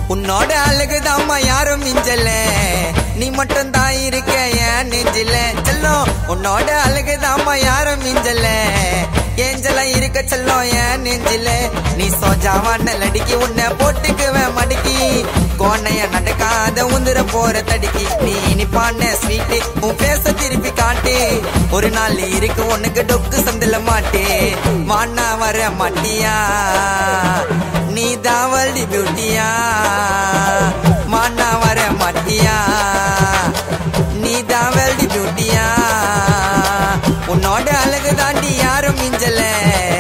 உன்னோட அழகுதாம்மா யாரும் மிஞ்சல நீ மட்டும் தான் இருக்க ஏன் நெஞ்சில செல்லம் உன்னோட அழகுதாம்மா யாரும் மிஞ்சல ஏஞ்சல இருக்க செல்லம் ஏன் நெஞ்சில நீ சோஜாவான லடிக்கி உன்னை போட்டுக்குவேன் மடக்கி கோணைய நடக்காத உந்துர போற தடுக்கி நீ இனிப்பான ஸ்வீட்டு உன் பேச திருப்பி காட்டு ஒரு நாள் இருக்கு உனக்கு டொக்கு சந்தில மாட்டு வானா வர மாட்டியா நீ தாவல்டி பியூட்டியா மானா வர மாட்டியா நீ தாவல்டி பியூட்டியா உன்னோட அழகு தாண்டி யாரும் மிஞ்சல